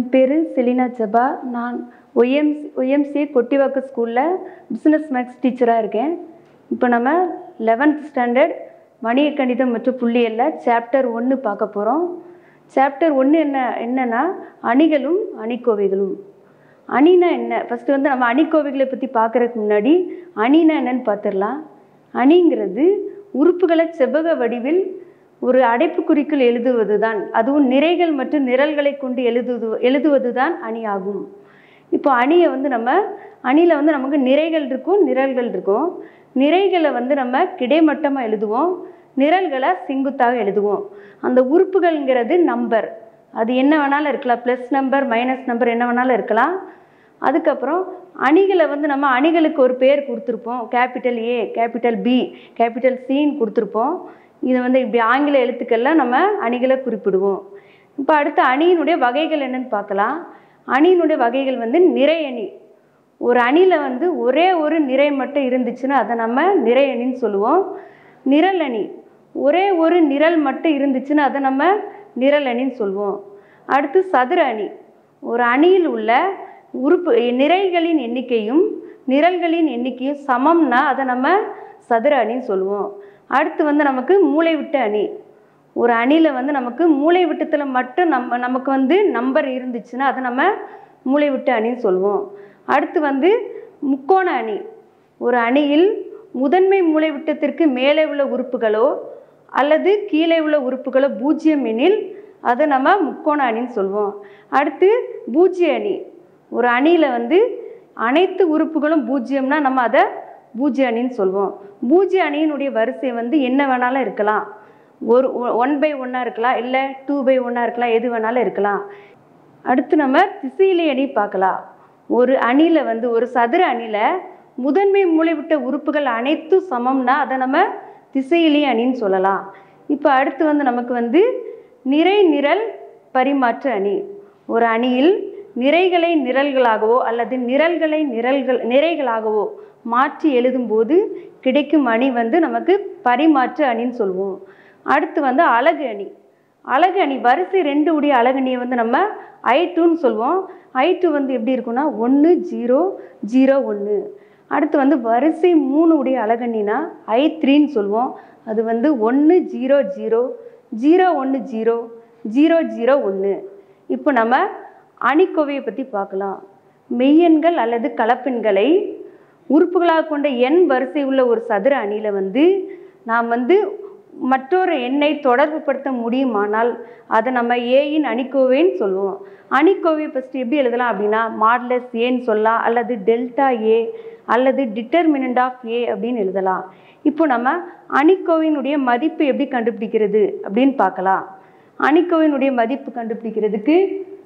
என் பேர் செலினா ஜபா நான் YMC YMCA கொட்டிவாக்கு ஸ்கூலில் பிஸ்னஸ் மேக்ஸ் டீச்சராக இருக்கேன் இப்போ நம்ம லெவன்த் ஸ்டாண்டர்ட் வணிக கணிதம் மற்றும் புள்ளியலில் சாப்டர் ஒன்று பார்க்க போகிறோம் சாப்டர் ஒன்று என்ன என்னன்னா அணிகளும் அணிக்கோவைகளும் அணினா என்ன ஃபஸ்ட்டு வந்து நம்ம அணிக்கோவைகளை பற்றி பார்க்குறதுக்கு முன்னாடி அணினா என்னன்னு பார்த்துடலாம் அணிங்கிறது உறுப்புகளை செவ்வக வடிவில் ஒரு அடைப்புக்குறிக்குள் எழுதுவது தான் அதுவும் நிறைகள் மற்றும் நிரல்களை கொண்டு எழுதுவது எழுதுவது தான் அணி ஆகும் இப்போ அணியை வந்து நம்ம அணியில் வந்து நமக்கு நிறைகள் இருக்கும் நிரல்கள் இருக்கும் நிறைகளை வந்து நம்ம கிடைமட்டமாக எழுதுவோம் நிரல்களை செங்குத்தாக எழுதுவோம் அந்த உறுப்புகள்ங்கிறது நம்பர் அது என்ன வேணாலும் இருக்கலாம் ப்ளஸ் நம்பர் மைனஸ் நம்பர் என்ன வேணாலும் இருக்கலாம் அதுக்கப்புறம் அணிகளை வந்து நம்ம அணிகளுக்கு ஒரு பேர் கொடுத்துருப்போம் capital A capital B capital சின்னு கொடுத்துருப்போம் இது வந்து இப்படி ஆங்கில எழுத்துக்கள்லாம் நம்ம அணிகளை குறிப்பிடுவோம் இப்போ அடுத்து அணியினுடைய வகைகள் என்னன்னு பார்க்கலாம் அணியினுடைய வகைகள் வந்து நிறை அணி ஒரு அணியில் வந்து ஒரே ஒரு நிறை மட்டும் இருந்துச்சுன்னா அதை நம்ம நிறை அணின்னு சொல்லுவோம் நிரல் அணி ஒரே ஒரு நிரல் மட்டும் இருந்துச்சுன்னா அதை நம்ம நிரல் அணின்னு சொல்லுவோம் அடுத்து சதுர அணி ஒரு அணியில் உள்ள உறுப்பு நிறைகளின் எண்ணிக்கையும் நிரல்களின் எண்ணிக்கையும் சமம்னா அதை நம்ம சதுர அணின்னு சொல்லுவோம் அடுத்து வந்து நமக்கு மூளைவிட்ட அணி ஒரு அணியில் வந்து நமக்கு மூளை விட்டத்தில் மட்டும் நம்ம நமக்கு வந்து நம்பர் இருந்துச்சுன்னா அதை நம்ம மூளை விட்ட அணின்னு சொல்லுவோம் அடுத்து வந்து முக்கோண அணி ஒரு அணியில் முதன்மை மூளை விட்டத்திற்கு மேலே உள்ள உறுப்புகளோ அல்லது கீழே உள்ள உறுப்புகளோ பூஜ்ஜியம் எனில் அதை நம்ம முக்கோண அணின்னு சொல்லுவோம் அடுத்து பூஜ்ய அணி ஒரு அணியில் வந்து அனைத்து உறுப்புகளும் பூஜ்ஜியம்னா நம்ம அதை பூஜ்ய அணின்னு சொல்லுவோம் பூஜ்ய அணியினுடைய வரிசை வந்து என்ன வேணாலும் இருக்கலாம் ஒரு ஒன் பை ஒன்னாக இருக்கலாம் இல்லை டூ பை ஒன்னாக இருக்கலாம் எது வேணாலும் இருக்கலாம் அடுத்து நம்ம திசையிலி அணி பார்க்கலாம் ஒரு அணியில் வந்து ஒரு சதுர அணியில் முதன்மை மூளைவிட்ட உறுப்புகள் அனைத்தும் சமம்னா அதை நம்ம திசையிலி அணின்னு சொல்லலாம் இப்போ அடுத்து வந்து நமக்கு வந்து நிறை நிரல் பரிமாற்ற அணி ஒரு அணியில் நிறைகளை நிரல்களாகவோ அல்லது நிரல்களை நிரல்கள் நிறைகளாகவோ மாற்றி எழுதும்போது கிடைக்கும் அணி வந்து நமக்கு பரிமாற்ற அணின்னு சொல்லுவோம் அடுத்து வந்து அழகு அணி அழகு அணி வரிசை ரெண்டு உடைய அழகு அணியை வந்து நம்ம ஐ டூன்னு சொல்லுவோம் ஐ டூ வந்து எப்படி இருக்குன்னா ஒன்று ஜீரோ ஜீரோ ஒன்று அடுத்து வந்து வரிசை மூணு உடைய அழகண்ணினா ஐ த்ரீன்னு சொல்லுவோம் அது வந்து ஒன்று ஜீரோ ஜீரோ ஜீரோ ஒன்று ஜீரோ ஜீரோ ஜீரோ ஒன்று இப்போ நம்ம அணிக்கோவையை பற்றி பார்க்கலாம் மெய்யெண்கள் அல்லது கலப்பெண்களை உறுப்புகளாக கொண்ட எண் வரிசை உள்ள ஒரு சதுர அணியில் வந்து நாம் வந்து மற்றொரு எண்ணை தொடர்பு படுத்த முடியுமானால் அதை நம்ம ஏயின் அணிக்கோவைன்னு சொல்லுவோம் அணிக்கோவையை ஃபஸ்ட்டு எப்படி எழுதலாம் அப்படின்னா மாட்லஸ் ஏன்னு சொல்லலாம் அல்லது டெல்டா ஏ அல்லது டிட்டர்மினண்ட் ஆஃப் ஏ அப்படின்னு எழுதலாம் இப்போ நம்ம அணிக்கோவையினுடைய மதிப்பு எப்படி கண்டுபிடிக்கிறது அப்படின்னு பார்க்கலாம் அணிக்கோவையினுடைய மதிப்பு கண்டுபிடிக்கிறதுக்கு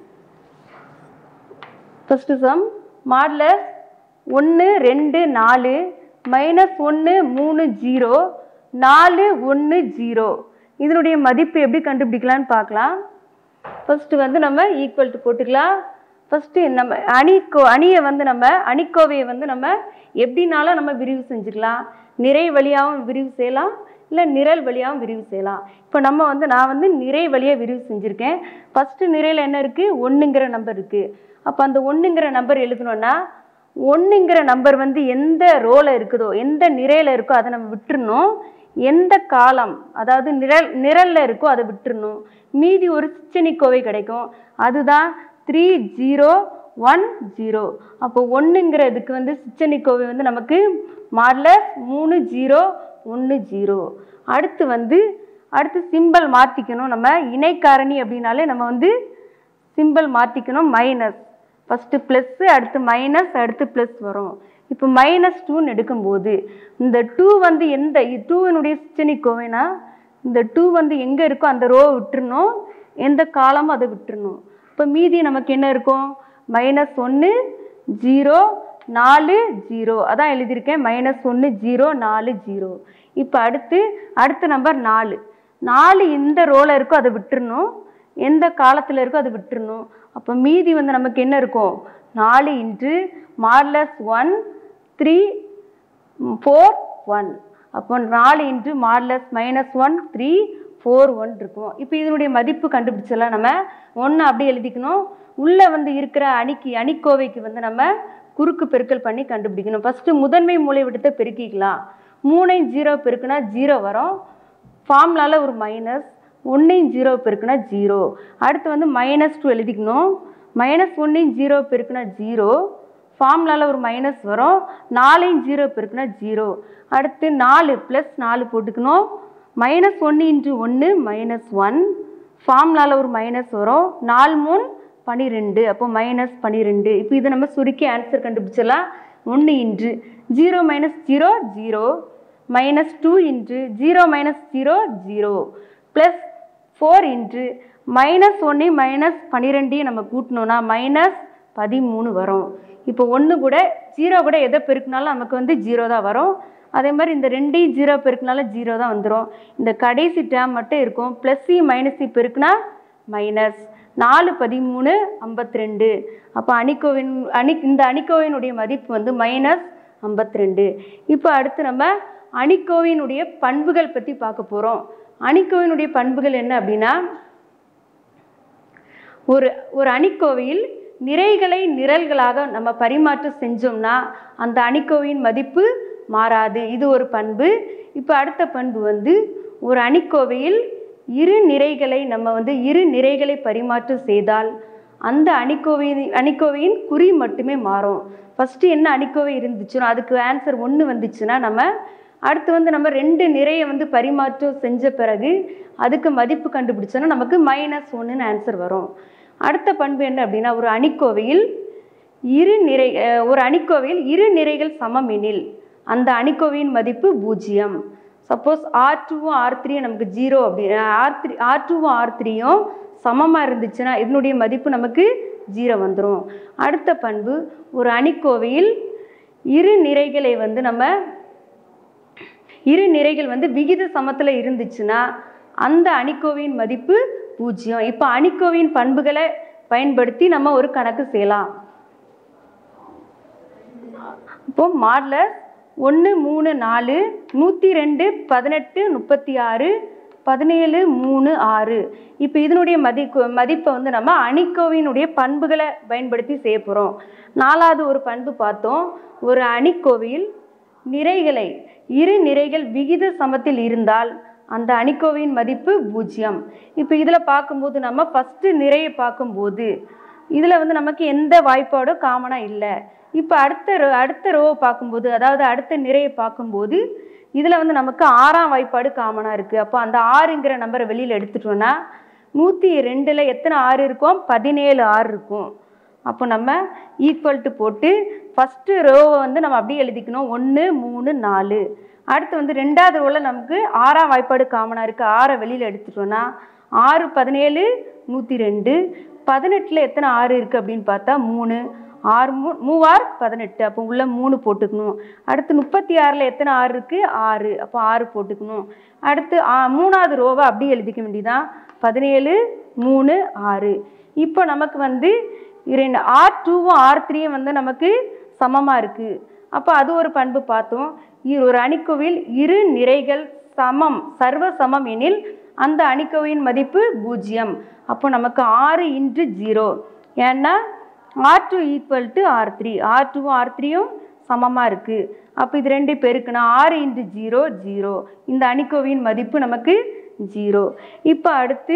ஃபஸ்ட்டு சம் மாட்லஸ் ஒன்று ரெண்டு நாலு மைனஸ் ஒன்று மூணு ஜீரோ நாலு ஒன்று ஜீரோ இதனுடைய மதிப்பு எப்படி கண்டுபிடிக்கலான்னு பார்க்கலாம் ஃபஸ்ட்டு வந்து நம்ம ஈக்குவல் டு போட்டுக்கலாம் ஃபஸ்ட்டு நம்ம அணிக்கோ அணியை வந்து நம்ம அணிக்கோவையை வந்து நம்ம எப்படினாலும் நம்ம விரிவு செஞ்சுக்கலாம் நிறை வழியாகவும் விரிவு செய்யலாம் இல்லை நிரல் வழியாகவும் விரிவு செய்யலாம் இப்போ நம்ம வந்து நான் வந்து நிறை வழியாக விரிவு செஞ்சுருக்கேன் ஃபஸ்ட்டு நிறையில் என்ன இருக்குது ஒன்றுங்கிற நம்பர் இருக்குது அப்போ அந்த ஒன்றுங்கிற நம்பர் எழுதணுன்னா ஒன்றுங்கிற நம்பர் வந்து எந்த ரோவில் இருக்குதோ எந்த நிறையில் இருக்கோ அதை நம்ம விட்டுறணும் எந்த காலம் அதாவது நிரல் நிரலில் இருக்கோ அதை விட்டுறணும் மீதி ஒரு சிச்சனிக்கோவை கிடைக்கும் அதுதான் த்ரீ ஜீரோ ஒன் ஜீரோ அப்போ ஒன்றுங்கிறதுக்கு வந்து சிச்சனிக்கோவை வந்து நமக்கு மாடலர் மூணு ஜீரோ ஒன்று ஜீரோ அடுத்து வந்து அடுத்து சிம்பிள் மாற்றிக்கணும் நம்ம இணைக்காரணி அப்படின்னாலே நம்ம வந்து சிம்பிள் மாற்றிக்கணும் மைனஸ் ஃபஸ்ட்டு ப்ளஸ்ஸு அடுத்து மைனஸ் அடுத்து ப்ளஸ் வரும் இப்போ மைனஸ் டூன்னு எடுக்கும்போது இந்த டூ வந்து எந்த டூவினுடைய சிச்சனிக்கோவைனா இந்த டூ வந்து எங்கே இருக்கோ அந்த ரோ விட்டுறணும் எந்த காலமும் அதை விட்டுறணும் இப்போ மீதி நமக்கு என்ன இருக்கும் மைனஸ் ஒன்று ஜீரோ நாலு ஜீரோ அதான் எழுதியிருக்கேன் மைனஸ் ஒன்று ஜீரோ நாலு ஜீரோ இப்போ அடுத்து அடுத்த நம்பர் நாலு நாலு எந்த ரோவில் இருக்கோ அதை விட்டுறணும் எந்த காலத்தில் இருக்கோ அதை விட்டுறணும் அப்போ மீதி வந்து நமக்கு என்ன இருக்கும் நாலு into modulus one three four one அப்போ நாலு into modulus minus one three four one இருக்கும் இப்போ இதனுடைய மதிப்பு கண்டுபிடிச்சிடலாம் நம்ம ஒன்று அப்படி எழுதிக்கணும் உள்ளே வந்து இருக்கிற அணிக்கு அணிக்கோவைக்கு வந்து நம்ம குறுக்கு பெருக்கல் பண்ணி கண்டுபிடிக்கணும் ஃபஸ்ட்டு முதன்மை மூலை விட்டத்தை பெருக்கிக்கலாம் மூணையும் ஜீரோ பெருக்குனா ஜீரோ வரும் ஃபார்முலால ஒரு மைனஸ் ஒன்றையும் ஜீரோ பெருக்குனா ஜீரோ அடுத்து வந்து மைனஸ் டூ எழுதிக்கணும் மைனஸ் ஒன்றையும் ஜீரோ பெருக்குனா ஜீரோ ஃபார்முலால ஒரு மைனஸ் வரும் நாலையும் ஜீரோ பெருக்குனா ஜீரோ அடுத்து நாலு ப்ளஸ் நாலு போட்டுக்கணும் மைனஸ் ஒன்று இன்ட்டு ஒன்று மைனஸ் ஒன் ஃபார்முலால ஒரு மைனஸ் வரும் நாலு மூணு பன்னிரெண்டு அப்போ மைனஸ் பன்னிரெண்டு இப்போ இதை நம்ம சுருக்கி ஆன்சர் கண்டுபிடிச்சிடலாம் ஒன்று into zero minus zero zero minus two into zero minus zero zero plus four into minus ஒன்று மைனஸ் பன்னிரெண்டையும் நம்ம கூட்டினோன்னா மைனஸ் பதிமூணு வரும் இப்போ ஒன்று கூட ஜீரோ கூட எதை பெருக்கினாலும் நமக்கு வந்து ஜீரோ தான் வரும் அதே மாதிரி இந்த ரெண்டையும் ஜீரோ பெருக்கினாலும் ஜீரோ தான் வந்துடும் இந்த கடைசி டேம் மட்டும் இருக்கும் ப்ளஸ்ஸி மைனஸி பெருக்குனா மைனஸ் நாலு பதிமூணு ஐம்பத்தி ரெண்டு அப்போ அணிக்கோவின் அணி இந்த அணிக்கோவினுடைய மதிப்பு வந்து மைனஸ் ஐம்பத்தி ரெண்டு இப்போ அடுத்து நம்ம அணிக்கோவினுடைய பண்புகள் பற்றி பார்க்க போகிறோம் அணிக்கோவினுடைய பண்புகள் என்ன அப்படின்னா ஒரு ஒரு அணிக்கோவையில் நிறைகளை நிரல்களாக நம்ம பரிமாற்றம் செஞ்சோம்னா அந்த அணிக்கோவையின் மதிப்பு மாறாது இது ஒரு பண்பு இப்போ அடுத்த பண்பு வந்து ஒரு அணிக்கோவையில் இரு நிறைகளை நம்ம வந்து இரு நிறைகளை பரிமாற்றம் செய்தால் அந்த அணிக்கோவையின் அணிக்கோவையின் குறி மட்டுமே மாறும் ஃபஸ்ட்டு என்ன அணிக்கோவை இருந்துச்சுன்னா அதுக்கு ஆன்சர் ஒன்று வந்துச்சுன்னா நம்ம அடுத்து வந்து நம்ம ரெண்டு நிறைய வந்து பரிமாற்றம் செஞ்ச பிறகு அதுக்கு மதிப்பு கண்டுபிடிச்சோன்னா நமக்கு மைனஸ் ஒன்றுன்னு ஆன்சர் வரும் அடுத்த பண்பு என்ன அப்படின்னா ஒரு அணிக்கோவையில் இரு நிறை அஹ் ஒரு அணிக்கோவையில் இரு நிறைகள் சமம் எனில் அந்த அணிக்கோவையின் மதிப்பு பூஜ்ஜியம் சப்போஸ் ஆர் டூவும் ஆர் த்ரீயும் நமக்கு ஜீரோ அப்படி ஆர் த்ரீ ஆர் டூவும் ஆர் த்ரீயும் சமமாக இருந்துச்சுன்னா இதனுடைய மதிப்பு நமக்கு ஜீரோ வந்துடும் அடுத்த பண்பு ஒரு அணிக்கோவையில் இரு நிறைகளை வந்து நம்ம இரு நிறைகள் வந்து விகித சமத்தில் இருந்துச்சுன்னா அந்த அணிக்கோவையின் மதிப்பு பூஜ்ஜியம் இப்போ அணிக்கோவையின் பண்புகளை பயன்படுத்தி நம்ம ஒரு கணக்கு செய்யலாம் இப்போ மாடலர் ஒன்று மூணு நாலு நூற்றி ரெண்டு பதினெட்டு முப்பத்தி ஆறு பதினேழு மூணு ஆறு இப்போ இதனுடைய மதிப்பு மதிப்பை வந்து நம்ம அணிக்கோவினுடைய பண்புகளை பயன்படுத்தி செய்ய போகிறோம் நாலாவது ஒரு பண்பு பார்த்தோம் ஒரு அணிக்கோவையில் நிறைகளை இரு நிறைகள் விகித சமத்தில் இருந்தால் அந்த அணிக்கோவையின் மதிப்பு பூஜ்ஜியம் இப்போ இதில் பார்க்கும்போது நம்ம ஃபஸ்ட்டு நிறையை பார்க்கும்போது இதில் வந்து நமக்கு எந்த வாய்ப்பாடும் காமனாக இல்லை இப்போ அடுத்த ரோ அடுத்த ரோவை பார்க்கும்போது அதாவது அடுத்த நிறையை பார்க்கும்போது இதில் வந்து நமக்கு ஆறாம் வாய்ப்பாடு காமனாக இருக்குது அப்போ அந்த ஆறுங்கிற நம்பரை வெளியில் எடுத்துட்டோன்னா நூற்றி ரெண்டில் எத்தனை ஆறு இருக்கும் பதினேழு ஆறு இருக்கும் அப்போ நம்ம ஈக்குவல் டு போட்டு ஃபஸ்ட்டு ரோவை வந்து நம்ம அப்படியே எழுதிக்கணும் ஒன்று மூணு நாலு அடுத்து வந்து ரெண்டாவது ரோவில் நமக்கு ஆறாம் வாய்ப்பாடு காமனாக இருக்குது ஆறை வெளியில் எடுத்துட்டோன்னா ஆறு பதினேழு நூற்றி ரெண்டு பதினெட்டில் எத்தனை ஆறு இருக்குது அப்படின்னு பார்த்தா மூணு ஆறு மூ மூவார் பதினெட்டு அப்போ உள்ள மூணு போட்டுக்கணும் அடுத்து முப்பத்தி ஆறில் எத்தனை ஆறு இருக்குது ஆறு அப்போ ஆறு போட்டுக்கணும் அடுத்து ஆ, மூணாவது ரோவை அப்படியே எழுதிக்க வேண்டியதான் பதினேழு மூணு ஆறு இப்போ நமக்கு வந்து இரண்டு ஆர் டூவும் ஆர் த்ரீயும் வந்து நமக்கு சமமாக இருக்குது அப்போ அது ஒரு பண்பு பார்த்தோம் இ- ஒரு அணிக்கோவில் இரு நிறைகள் சமம் சர்வ சமம் எனில் அந்த அணிக்கோவையின் மதிப்பு பூஜ்ஜியம் அப்போ நமக்கு ஆறு இன்ட்டு ஜீரோ ஏன்னா R two equal to R three R டூவும் ஆர் த்ரீயும் சமமாக இருக்குது அப்போ இது ரெண்டு பெருக்குனா ஆறு இன்ட்டு ஜீரோ ஜீரோ இந்த அணிக்கோவையின் மதிப்பு நமக்கு ஜீரோ இப்போ அடுத்து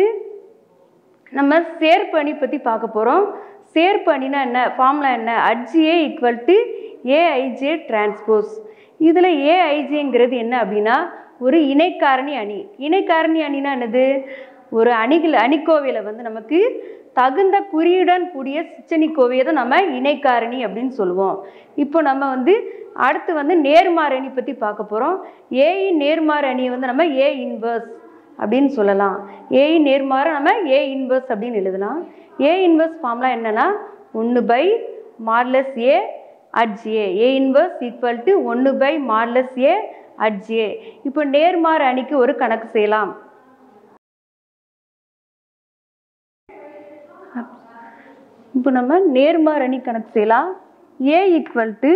நம்ம சேர்ப்பு அணி பற்றி பார்க்க போகிறோம் சேர்ப்பு அணினா என்ன ஃபார்முலா என்ன adj A equal to A I J transpose இதில் ஏஐஜேங்கிறது என்ன அப்படின்னா ஒரு இணைக்காரணி அணி இணைக்காரணி அணினா என்னது ஒரு அணிகள் அணிக்கோவையில் வந்து நமக்கு தகுந்த குறியுடன் கூடிய சிச்சனி கோவையை தான் நம்ம இணைக்காரணி அப்படின்னு சொல்லுவோம் இப்போ நம்ம வந்து அடுத்து வந்து நேர்மாறு அணி பற்றி பார்க்க போகிறோம் ஏயின் நேர்மாறு அணியை வந்து நம்ம ஏ இன்வர்ஸ் அப்படின்னு சொல்லலாம் ஏ நேர்மாறு நம்ம ஏ இன்வர்ஸ் அப்படின்னு எழுதலாம் ஏ இன்வர்ஸ் ஃபார்முலா என்னன்னா ஒன்று by modulus A adj A A inverse equal to ஒன்று by modulus A adj A இப்போ நேர்மாறு அணிக்கு ஒரு கணக்கு செய்யலாம் இப்போ நம்ம நேர்மாறு அணி கணக்கு செய்யலாம் ஏ ஈக்குவல் டு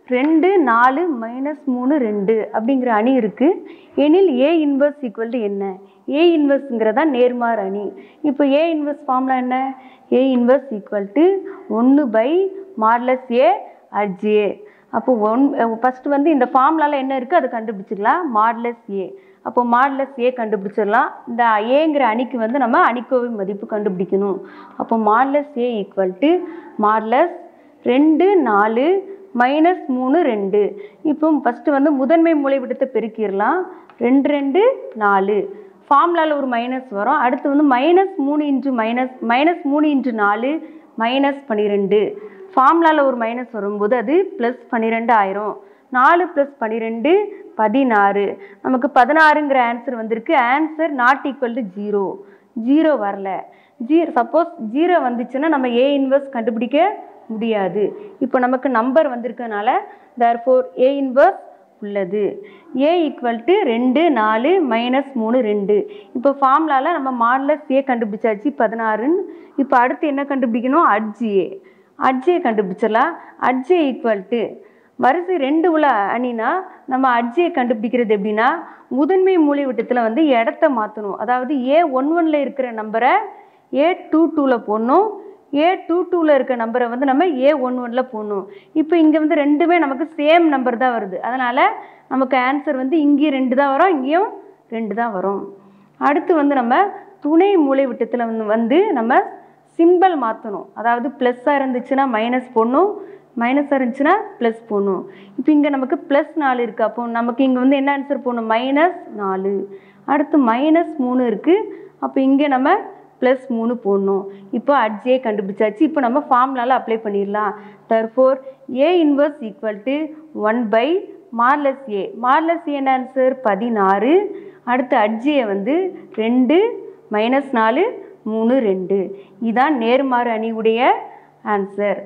ரெண்டு நாலு மைனஸ் மூணு ரெண்டு அப்படிங்கிற அணி இருக்குது எனில் ஏ இன்வர்ஸ் ஈக்குவல் டு என்ன ஏ இன்வர்ஸ்ங்கிறதா நேர்மாறு அணி இப்போ ஏ இன்வர்ஸ் ஃபார்முலா என்ன ஏ இன்வர்ஸ் ஈக்குவல் டு ஒன்று by modulus A adj A அப்போ ஒன் ஃபஸ்ட்டு வந்து இந்த ஃபார்முலாவில் என்ன இருக்குது அதை கண்டுபிடிச்சிக்கலாம் மார்லஸ் ஏ அப்போ மார்லஸ் ஏ கண்டுபிடிச்சிடலாம் இந்த ஏங்கிற அணிக்கு வந்து நம்ம அணிக்கோவை மதிப்பு கண்டுபிடிக்கணும் அப்போ மார்லஸ் ஏ ஈக்குவல் டு மார்லஸ் ரெண்டு நாலு மைனஸ் மூணு ரெண்டு இப்போ ஃபஸ்ட்டு வந்து முதன்மை மூலைவிட்டத்தை பெருக்கிடலாம் ரெண்டு ரெண்டு நாலு ஃபார்முலாவில் ஒரு மைனஸ் வரும் அடுத்து வந்து மைனஸ் மூணு இன்ட்டு மைனஸ் மைனஸ் மூணு இன்ட்டு நாலு மைனஸ் பன்னிரெண்டு ஃபார்முலாவில் ஒரு மைனஸ் வரும்போது அது ப்ளஸ் பன்னிரெண்டு ஆயிரும் நாலு ப்ளஸ் பன்னிரெண்டு பதினாறு நமக்கு பதினாறுங்கிற ஆன்சர் வந்திருக்கு answer not equal to zero zero வரல ஜீ சப்போஸ் ஜீரோ வந்துச்சுன்னா நம்ம ஏ இன்வர்ஸ் கண்டுபிடிக்க முடியாது இப்போ நமக்கு நம்பர் வந்திருக்கனால தேர் ஃபோர் ஏ இன்வர்ஸ் உள்ளது ஏ ஈக்குவல் டு ரெண்டு நாலு மைனஸ் மூணு ரெண்டு இப்போ ஃபார்முலாவில் நம்ம மாடலஸ் ஏ கண்டுபிடிச்சாச்சு பதினாறுன்னு இப்போ அடுத்து என்ன கண்டுபிடிக்கணும் அட்ஜி ஏ அட்ஜியை கண்டுபிடிச்சிடலாம் அட்ஜி ஈக்குவல் டு வரிசை ரெண்டு உள்ள அணினா நம்ம அட்ஜியை கண்டுபிடிக்கிறது எப்படின்னா முதன்மை மூலைவிட்டத்தில் வந்து இடத்த மாற்றணும் அதாவது ஏ ஒன் ஒனில் இருக்கிற நம்பரை ஏ டூ டூவில் போடணும் ஏ டூ டூவில் இருக்க நம்பரை வந்து நம்ம ஏ ஒன் ஒனில் போடணும் இப்போ இங்கே வந்து ரெண்டுமே நமக்கு சேம் நம்பர் தான் வருது அதனால் நமக்கு ஆன்சர் வந்து இங்கேயும் ரெண்டு தான் வரும் இங்கேயும் ரெண்டு தான் வரும் அடுத்து வந்து நம்ம துணை மூலைவிட்டத்தில் வந்து வந்து நம்ம சிம்பிள் மாற்றணும் அதாவது ப்ளஸ்ஸாக இருந்துச்சுன்னா மைனஸ் போடணும் மைனஸாக இருந்துச்சுன்னா ப்ளஸ் போடணும் இப்போ இங்கே நமக்கு ப்ளஸ் நாலு இருக்குது அப்போ நமக்கு இங்கே வந்து என்ன ஆன்சர் போடணும் மைனஸ் நாலு அடுத்து மைனஸ் மூணு இருக்குது அப்போ இங்கே நம்ம ப்ளஸ் மூணு போடணும் இப்போ அட்ஜே கண்டுபிடிச்சாச்சு இப்போ நம்ம ஃபார்முலாவில் அப்ளை பண்ணிடலாம் therefore A inverse equal to one by modulus A modulus A answer பதினாறு அடுத்து அட்ஜியை வந்து ரெண்டு மைனஸ் நாலு மூணு ரெண்டு இதான் நேர்மாறு அணியுடைய ஆன்சர்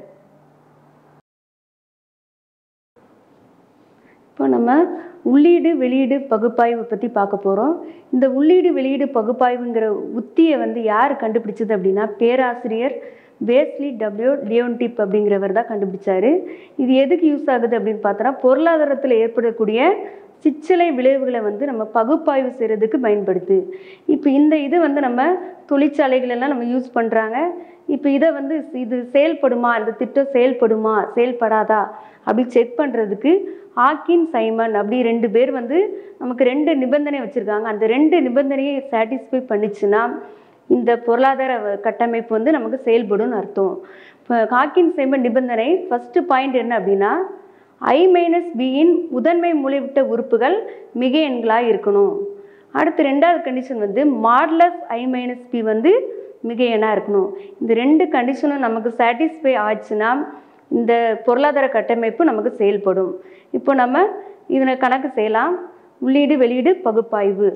இப்போ நம்ம உள்ளீடு வெளியீடு பகுப்பாய்வு பற்றி பார்க்க போகிறோம் இந்த உள்ளீடு வெளியீடு பகுப்பாய்வுங்கிற உத்தியை வந்து யார் கண்டுபிடிச்சது அப்படின்னா பேராசிரியர் பேஸ்லி டபிள்யூ லியோன்டிப் அப்படிங்கிறவர் தான் கண்டுபிடிச்சாரு இது எதுக்கு யூஸ் ஆகுது அப்படின்னு பார்த்தோன்னா பொருளாதாரத்தில் ஏற்படக்கூடிய சிற்றலை விளைவுகளை வந்து நம்ம பகுப்பாய்வு செய்கிறதுக்கு பயன்படுது இப்போ இந்த இது வந்து நம்ம தொழிற்சாலைகள் எல்லாம் நம்ம யூஸ் பண்ணுறாங்க இப்போ இதை வந்து இது செயல்படுமா இந்த திட்டம் செயல்படுமா செயல்படாதா அப்படி செக் பண்ணுறதுக்கு ஹாக்கின் சைமன் அப்படி ரெண்டு பேர் வந்து நமக்கு ரெண்டு நிபந்தனை வச்சுருக்காங்க அந்த ரெண்டு நிபந்தனையை சாட்டிஸ்ஃபை பண்ணிச்சுன்னா இந்த பொருளாதார வ- கட்டமைப்பு வந்து நமக்கு செயல்படும்னு அர்த்தம் இப்போ ஹாக்கின் சைமன் நிபந்தனை ஃபஸ்ட்டு பாயிண்ட் என்ன அப்படின்னா ஐ மைனஸ் பியின் முதன்மை மூலைவிட்ட உறுப்புகள் மிக எண்களாக இருக்கணும் அடுத்து ரெண்டாவது கண்டிஷன் வந்து மாட்லஸ் ஐ மைனஸ் பி வந்து மிக எண்ணாக இருக்கணும் இந்த ரெண்டு கண்டிஷனும் நமக்கு சாட்டிஸ்ஃபை ஆச்சுன்னா இந்த பொருளாதார கட்டமைப்பு நமக்கு செயல்படும் இப்போ நம்ம இதில் கணக்கு செய்யலாம் உள்ளீடு வெளியீடு பகுப்பாய்வு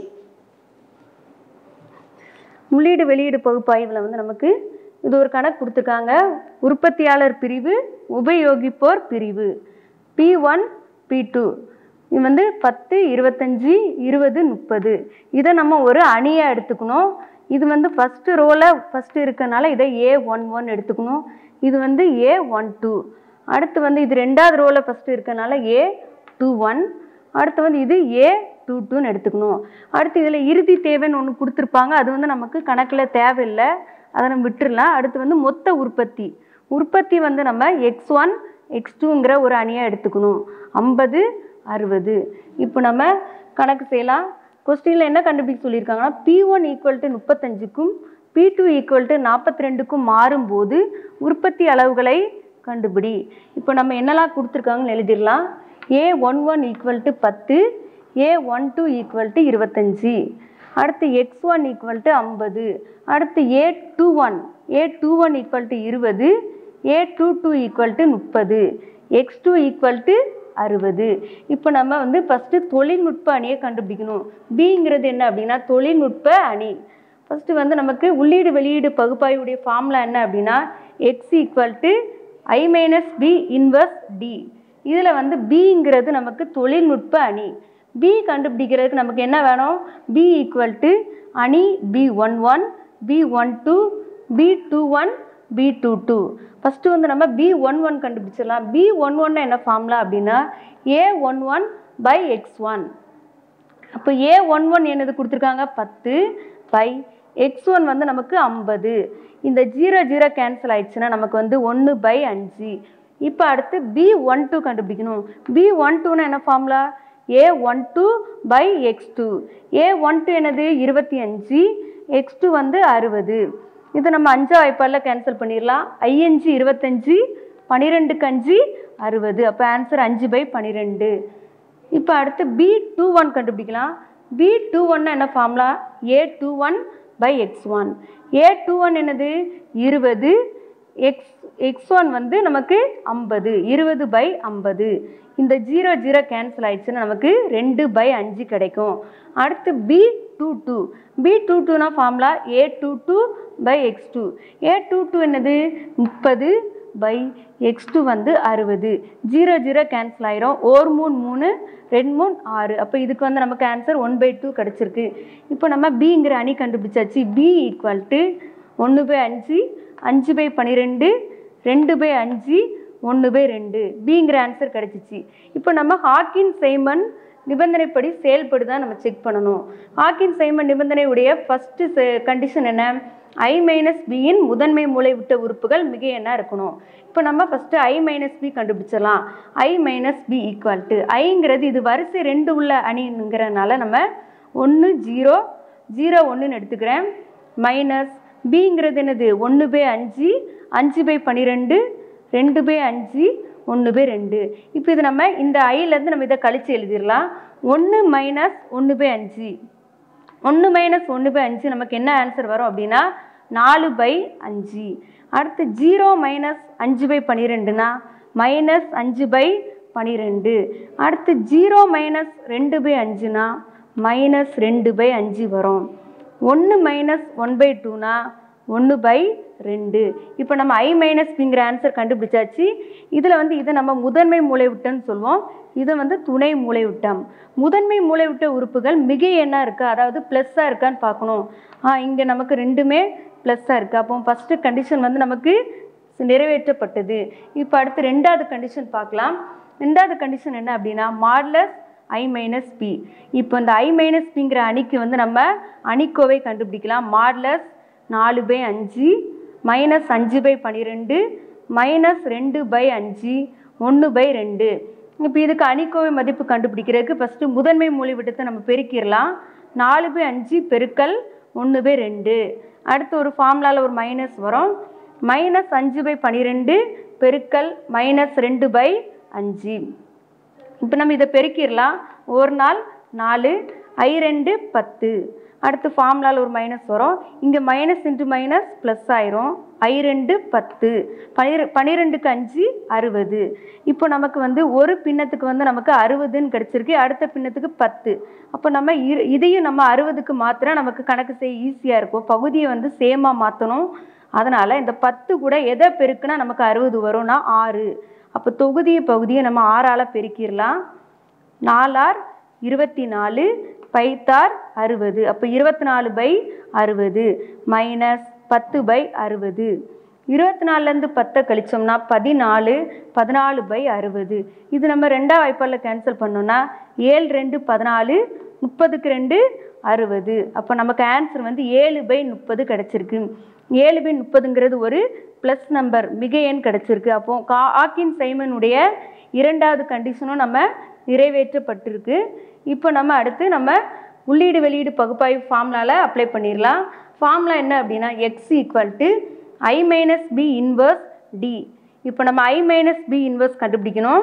உள்ளீடு வெளியீடு பகுப்பாய்வில் வந்து நமக்கு இது ஒரு கணக்கு கொடுத்துருக்காங்க உற்பத்தியாளர் பிரிவு உபயோகிப்போர் பிரிவு பி ஒன் பி டூ இது வந்து பத்து இருபத்தஞ்சி இருபது முப்பது இதை நம்ம ஒரு அணியாக எடுத்துக்கணும் இது வந்து ஃபஸ்ட்டு ரோவில் ஃபஸ்ட்டு இருக்கனால இதை ஏ ஒன் ஒன் எடுத்துக்கணும் இது வந்து ஏ ஒன் டூ அடுத்து வந்து இது ரெண்டாவது ரோவில் ஃபஸ்ட்டு இருக்கனால ஏ டூ ஒன் அடுத்து வந்து இது ஏ டூ டூன்னு எடுத்துக்கணும் அடுத்து இதில் இறுதி தேவைன்னு ஒன்று கொடுத்துருப்பாங்க அது வந்து நமக்கு கணக்கில் தேவையில்லை அதை நம்ம விட்டுறலாம் அடுத்து வந்து மொத்த உற்பத்தி உற்பத்தி வந்து நம்ம எக்ஸ் ஒன் எக்ஸ் டூங்கிற ஒரு அணியாக எடுத்துக்கணும் ஐம்பது அறுபது இப்போ நம்ம கணக்கு செய்யலாம் கொஸ்டினில் என்ன கண்டுபிடிக்க சொல்லியிருக்காங்கன்னா பி ஒன் ஈக்குவல் டு முப்பத்தஞ்சுக்கும் பி டூ ஈக்குவல் டு நாற்பத்தி ரெண்டுக்கும் மாறும்போது உற்பத்தி அளவுகளை கண்டுபிடி இப்போ நம்ம என்னெல்லாம் கொடுத்துருக்காங்கன்னு எழுதிடலாம் A one one equal to பத்து A one two equal to இருபத்தஞ்சி அடுத்து எக்ஸ் ஒன் ஈக்குவல் டு ஐம்பது அடுத்து A two one A two one equal to இருபது A two two equal to முப்பது எக்ஸ் டூ ஈக்குவல் டு அறுபது இப்போ நம்ம வந்து ஃபஸ்ட்டு தொழில்நுட்ப அணியை கண்டுபிடிக்கணும் பிங்கிறது என்ன அப்படின்னா தொழில்நுட்ப அணி ஃபஸ்ட்டு வந்து நமக்கு உள்ளீடு வெளியீடு பகுப்பாய்வுடைய ஃபார்முலா என்ன அப்படின்னா X equal to I minus B inverse D இதில் வந்து பிங்கிறது நமக்கு தொழில்நுட்ப அணி பி கண்டுபிடிக்கிறதுக்கு நமக்கு என்ன வேணும் பி ஈக்குவல் டு அணி B one one B one two B two one B two two first வந்து நம்ம பி ஒன் ஒன் கண்டுபிடிச்சிடலாம் பி ஒன் ஒன் என்ன ஃபார்முலா அப்படின்னா A one one by X one அப்போ ஏ ஒன் ஒன் என்னது கொடுத்துருக்காங்க பத்து பை எக்ஸ் ஒன் வந்து நமக்கு ஐம்பது இந்த ஜீரோ ஜீரோ கேன்சல் ஆயிடுச்சுன்னா நமக்கு வந்து ஒன்று பை அஞ்சு இப்போ அடுத்து பி ஒன் டூ கண்டுபிடிக்கணும் பி ஒன் டூனா என்ன formula A one two by X two A one two என்னது இருபத்தி அஞ்சு எக்ஸ் டூ வந்து அறுபது இது நம்ம அஞ்சா வாய்ப்பாடில் கேன்சல் பண்ணிடலாம் ஐயஞ்சு இருபத்தஞ்சு பன்னிரெண்டுக்கு அஞ்சு அறுபது அப்போ ஆன்சர் அஞ்சு பை பன்னிரெண்டு இப்போ அடுத்து பி டூ ஒன் கண்டுபிடிக்கலாம் பி டூ ஒன்னா என்ன formula A two one by X one A two one என்னது இருபது எக்ஸ் எக்ஸ் ஒன் வந்து நமக்கு ஐம்பது இருபது பை ஐம்பது இந்த ஜீரோ ஜீரோ கேன்சல் ஆயிடுச்சுன்னா நமக்கு ரெண்டு பை அஞ்சு கிடைக்கும் அடுத்து B two two B two டூனா formula A two two by X two A two two என்னது முப்பது பை எக்ஸ் டூ வந்து அறுபது ஜீரோ ஜீரோ கேன்சல் ஆயிரும் ஓர் மூணு மூணு ரெண்டு மூணு ஆறு அப்போ இதுக்கு வந்து நமக்கு ஆன்சர் ஒன் பை டூ கிடச்சிருக்கு இப்போ நம்ம பிங்கிற அணி கண்டுபிடிச்சாச்சு பி ஈக்குவல் டு ஒன்று பை அஞ்சு அஞ்சு பை பன்னிரெண்டு ரெண்டு பை அஞ்சு ஒன்று பை ரெண்டு பிங்கிற ஆன்சர் கிடச்சிச்சு இப்போ நம்ம ஹாக்கின் செய்மன் நிபந்தனைப்படி செயல்படுதா நம்ம செக் பண்ணணும் ஹாக்கின் செய்மன் நிபந்தனையுடைய ஃபஸ்ட்டு கண்டிஷன் என்ன ஐ மைனஸ் பியின் முதன்மை மூளை விட்ட உறுப்புகள் மிக என்ன இருக்கணும் இப்போ நம்ம ஃபஸ்ட்டு ஐ மைனஸ் பி கண்டுபிடிச்சிடலாம் I minus B equal to ஐங்கிறது இது வரிசை ரெண்டு உள்ள அணிங்கிறனால நம்ம ஒன்று ஜீரோ ஜீரோ ஒன்றுன்னு எடுத்துக்கிறேன் மைனஸ் பிங்கிறது என்னது ஒன்று பை அஞ்சு அஞ்சு பை பன்னிரெண்டு ரெண்டு பை அஞ்சு ஒன்று பை ரெண்டு இப்போ இது நம்ம இந்த ஐலேருந்து நம்ம இதை கழித்து எழுதிடலாம் ஒன்று மைனஸ் ஒன்று பை அஞ்சு ஒன்று மைனஸ் ஒன்று பை அஞ்சு நமக்கு என்ன ஆன்சர் வரும் அப்படின்னா நாலு பை அஞ்சு அடுத்து ஜீரோ மைனஸ் அஞ்சு பை பன்னிரெண்டுனா மைனஸ் அஞ்சு பை பன்னிரெண்டு அடுத்து ஜீரோ மைனஸ் ரெண்டு பை அஞ்சுனா மைனஸ் ரெண்டு பை அஞ்சு வரும் ஒன்று மைனஸ் ஒன் பை டூனா ஒன்று பை ரெண்டு இப்போ நம்ம ஐ மைனஸ் பிங்கிற ஆன்சர் கண்டுபிடிச்சாச்சு இதில் வந்து இதை நம்ம முதன்மை மூளைவிட்டம்னு சொல்லுவோம் இதை வந்து துணை மூளைவிட்டம் முதன்மை மூளைவிட்ட உறுப்புகள் மிக என்ன இருக்கா அதாவது ப்ளஸ்ஸாக இருக்கான்னு பார்க்கணும் ஆ இங்கே நமக்கு ரெண்டுமே ப்ளஸ்ஸாக இருக்குது அப்போ ஃபஸ்ட்டு கண்டிஷன் வந்து நமக்கு நிறைவேற்றப்பட்டது இப்போ அடுத்து ரெண்டாவது கண்டிஷன் பார்க்கலாம் ரெண்டாவது கண்டிஷன் என்ன அப்படின்னா மாட்லஸ் ஐ மைனஸ் பி இப்போ இந்த ஐ மைனஸ் பிங்கிற அணிக்கு வந்து நம்ம அணிக்கோவை கண்டுபிடிக்கலாம் மாட்லஸ் நாலு பை அஞ்சு மைனஸ் அஞ்சு பை பன்னிரெண்டு மைனஸ் ரெண்டு பை அஞ்சு ஒன்று பை ரெண்டு இப்போ இதுக்கு அணிக்கோவை மதிப்பு கண்டுபிடிக்கிறதுக்கு ஃபஸ்ட்டு முதன்மை மூலை விட்டத்தை நம்ம பெருக்கிடலாம் நாலு பை அஞ்சு பெருக்கல் ஒன்று பை ரெண்டு அடுத்து ஒரு ஃபார்முலாவில் ஒரு மைனஸ் வரும் மைனஸ் அஞ்சு பை பன்னிரெண்டு பெருக்கல் மைனஸ் ரெண்டு பை அஞ்சு இப்போ நம்ம இதை பெருக்கிடலாம் ஒரு நாள் நாலு ஐ ரெண்டு பத்து அடுத்து ஃபார்முலாவில் ஒரு மைனஸ் வரும் இங்கே மைனஸ் இன்ட்டு மைனஸ் ப்ளஸ் ஆயிரும் ஐ ரெண்டு பத்து பனிரெ பன்னிரெண்டுக்கு அஞ்சு அறுபது இப்போ நமக்கு வந்து ஒரு பின்னத்துக்கு வந்து நமக்கு அறுபதுன்னு கிடச்சிருக்கு அடுத்த பின்னத்துக்கு பத்து அப்போ நம்ம இரு இதையும் நம்ம அறுபதுக்கு மாத்திர நமக்கு கணக்கு செய்ய ஈஸியாக இருக்கும் பகுதியை வந்து சேமாக மாற்றணும் அதனால் இந்த பத்து கூட எதை பெருக்குனா நமக்கு அறுபது வரும்னா ஆறு அப்போ தொகுதியை பகுதியை நம்ம ஆறால் பெருக்கிடலாம் நாலார் இருபத்தி நாலு பைத்தார் அறுபது அப்போ இருபத்தி நாலு பை அறுபது மைனஸ் பத்து பை அறுபது இருபத்தி நாலுலேருந்து பத்தை கழிச்சோம்னா பதினாலு பதினாலு பை அறுபது இது நம்ம ரெண்டாம் வாய்ப்பாடில் கேன்சல் பண்ணோம்னா ஏழு ரெண்டு பதினாலு முப்பதுக்கு ரெண்டு அறுபது அப்போ நமக்கு ஆன்சர் வந்து ஏழு பை முப்பது கிடச்சிருக்கு ஏழு பை முப்பதுங்கிறது ஒரு ப்ளஸ் நம்பர் மிக எண் கிடச்சிருக்கு அப்போ கா ஆக்கின் சைமனுடைய இரண்டாவது கண்டிஷனும் நம்ம நிறைவேற்றப்பட்டிருக்கு இப்போ நம்ம அடுத்து நம்ம உள்ளீடு வெளியீடு பகுப்பாய்வு ஃபார்முலாவில் அப்ளை பண்ணிடலாம் ஃபார்முலா என்ன அப்படின்னா X equal to I minus B inverse D இப்போ நம்ம ஐ மைனஸ் பி இன்வர்ஸ் கண்டுபிடிக்கணும்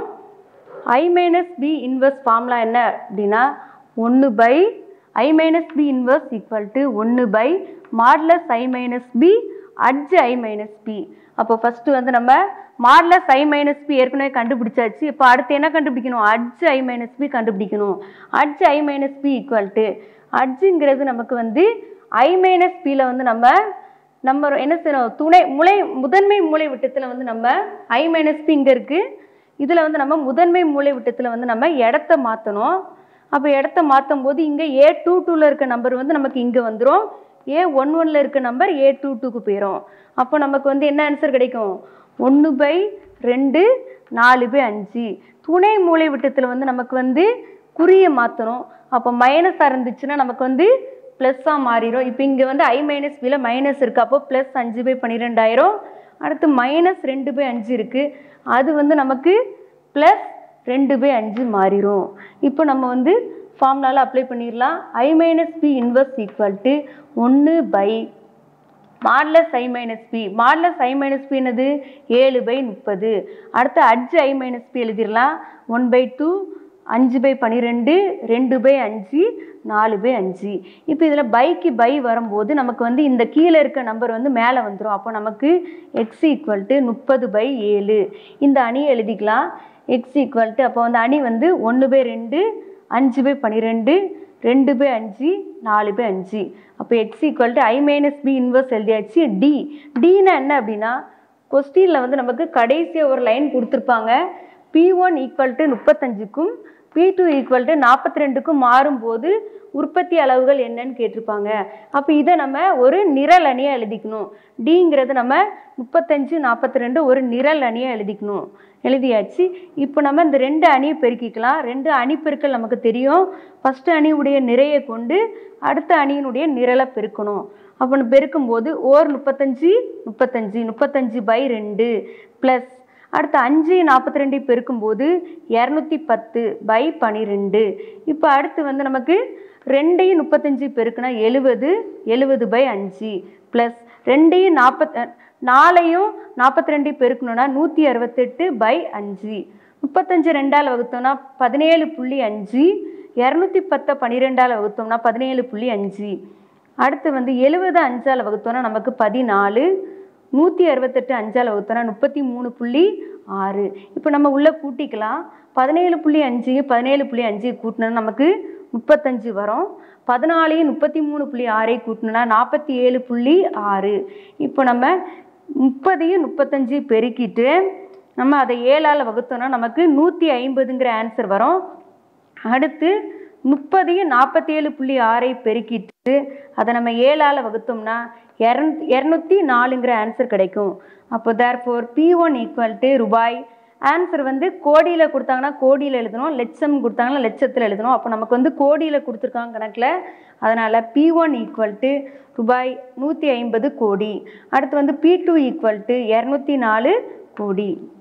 I minus B inverse formula என்ன அப்படின்னா ஒன்று by I minus B inverse equal to ஒன்று by modulus I minus B adj I minus B அப்போ first வந்து நம்ம மாட்லஸ் ஐ மைனஸ் பி ஏற்கனவே கண்டுபிடிச்சாச்சு இப்போ அடுத்து என்ன கண்டுபிடிக்கணும் அட்ஜ் ஐ மைனஸ் பி கண்டுபிடிக்கணும் adj I minus B equal to அட்ஜுங்கிறது நமக்கு வந்து ஐ மைனஸ் பியில் வந்து நம்ம நம்ம என்ன செய்யணும் துணை முளை முதன்மை மூளை விட்டத்தில் வந்து நம்ம ஐ மைனஸ் பி இங்கே இருக்குது இதில் வந்து நம்ம முதன்மை மூளை விட்டத்தில் வந்து நம்ம இடத்த மாற்றணும் அப்போ இடத்த மாற்றும் போது இங்கே ஏ டூ டூவில் இருக்க நம்பர் வந்து நமக்கு இங்கே வந்துடும் ஏ ஒன் ஒன்ல இருக்க நம்பர் ஏ டூ டூக்கு போயிடும் அப்போ நமக்கு வந்து என்ன ஆன்சர் கிடைக்கும் ஒன்று பை ரெண்டு நாலு பை அஞ்சு துணை மூலை விட்டத்தில் வந்து நமக்கு வந்து குறியை மாற்றணும் அப்போ மைனஸாக இருந்துச்சுன்னா நமக்கு வந்து ப்ளஸ்ஸாக மாறிடும் இப்போ இங்கே வந்து ஐ மைனஸ் பியில் மைனஸ் இருக்குது அப்போ ப்ளஸ் அஞ்சு பை பன்னிரெண்டாயிரம் அடுத்து மைனஸ் ரெண்டு பை அஞ்சு இருக்குது அது வந்து நமக்கு ப்ளஸ் ரெண்டு பை அஞ்சு மாறிடும் இப்போ நம்ம வந்து ஃபார்முலாவில் அப்ளை பண்ணிடலாம் I minus B inverse equal to ஒன்று by modulus I minus B modulus I minus B என்னது ஏழு பை முப்பது அடுத்து அட்ஜ் ஐ மைனஸ் பி எழுதிடலாம் ஒன் பை டூ அஞ்சு பை பன்னிரெண்டு ரெண்டு பை அஞ்சு நாலு பை அஞ்சு இப்போ இதில் பைக்கு பை வரும்போது நமக்கு வந்து இந்த கீழே இருக்க நம்பர் வந்து மேலே வந்துடும் அப்போ நமக்கு எக்ஸ் ஈக்குவல் டு முப்பது பை ஏழு இந்த அணியை எழுதிக்கலாம் எக்ஸ் ஈக்குவல் டு அப்போ வந்து அணி வந்து ஒன்று பை ரெண்டு அஞ்சு பை பன்னிரெண்டு ரெண்டு பை அஞ்சு நாலு பை அஞ்சு அப்போ X equal to I minus B inverse எழுதியாச்சு டி டினா என்ன அப்படின்னா கொஸ்டினில் வந்து நமக்கு கடைசியாக ஒரு லைன் கொடுத்துருப்பாங்க பி ஒன் ஈக்குவல் டு முப்பத்தஞ்சுக்கும் பி டூ ஈக்குவல் டு நாற்பத்தி ரெண்டுக்கும் மாறும்போது உற்பத்தி அளவுகள் என்னன்னு கேட்டிருப்பாங்க அப்போ இதை நம்ம ஒரு நிரல் அணியாக எழுதிக்கணும் டிங்கிறது நம்ம முப்பத்தஞ்சு நாற்பத்தி ரெண்டு ஒரு நிரல் அணியாக எழுதிக்கணும் எழுதியாச்சு இப்போ நம்ம இந்த ரெண்டு அணியை பெருக்கிக்கலாம் ரெண்டு அணி பெருக்கல் நமக்கு தெரியும் ஃபஸ்ட்டு அணியுடைய நிறையை கொண்டு அடுத்த அணியினுடைய நிரலை பெருக்கணும் அப்போ பெருக்கும்போது ஓர் முப்பத்தஞ்சு முப்பத்தஞ்சு முப்பத்தஞ்சு பை ரெண்டு ப்ளஸ் அடுத்து அஞ்சு நாற்பத்தி ரெண்டு பெருக்கும்போது இரநூத்தி பத்து பை பன்னிரெண்டு இப்போ அடுத்து வந்து நமக்கு ரெண்டையும் முப்பத்தஞ்சு பெருக்குனா எழுபது எழுபது பை அஞ்சு ப்ளஸ் ரெண்டையும் நாற்பத் நாலையும் நாற்பத்தி ரெண்டு பெருக்கணும்னா நூற்றி அறுபத்தெட்டு பை அஞ்சு முப்பத்தஞ்சு ரெண்டால் வகுத்தோம்னா பதினேழு புள்ளி அஞ்சு இரநூத்தி பத்தை பன்னிரெண்டால் வகுத்தோம்னா பதினேழு புள்ளி அஞ்சு அடுத்து வந்து எழுபது அஞ்சால் வகுத்தோம்னா நமக்கு பதினாலு நூற்றி அறுபத்தெட்டு அஞ்சால் வகுத்தோம்னா முப்பத்தி மூணு புள்ளி ஆறு இப்போ நம்ம உள்ளே கூட்டிக்கலாம் பதினேழு புள்ளி அஞ்சு பதினேழு புள்ளி அஞ்சு கூட்டினோன்னா நமக்கு முப்பத்தஞ்சு வரும் பதினாலையும் முப்பத்தி மூணு புள்ளி ஆறை கூட்டினோன்னா நாற்பத்தி ஏழு புள்ளி ஆறு இப்போ நம்ம முப்பதையும் முப்பத்தஞ்சு பெருக்கிட்டு நம்ம அதை ஏழால் வகுத்தோம்னா நமக்கு நூற்றி ஐம்பதுங்கிற ஆன்சர் வரும் அடுத்து முப்பதையும் நாற்பத்தி ஏழு புள்ளி ஆறை பெருக்கிட்டு அதை நம்ம ஏழால் வகுத்தோம்னா இரநூ இரநூத்தி நாலுங்கிற ஆன்சர் கிடைக்கும் அப்போ therefore B one equal to ரூபாய் ஆன்சர் வந்து கோடியில் கொடுத்தாங்கன்னா கோடியில் எழுதணும் லட்சம் கொடுத்தாங்கன்னா லட்சத்தில் எழுதணும் அப்போ நமக்கு வந்து கோடியில் கொடுத்துருக்காங்க கணக்கில் அதனால் பி ஒன் ஈக்குவல் டு ரூபாய் நூற்றி ஐம்பது கோடி அடுத்து வந்து பி டூ ஈக்குவல் டு இரநூத்தி நாலு கோடி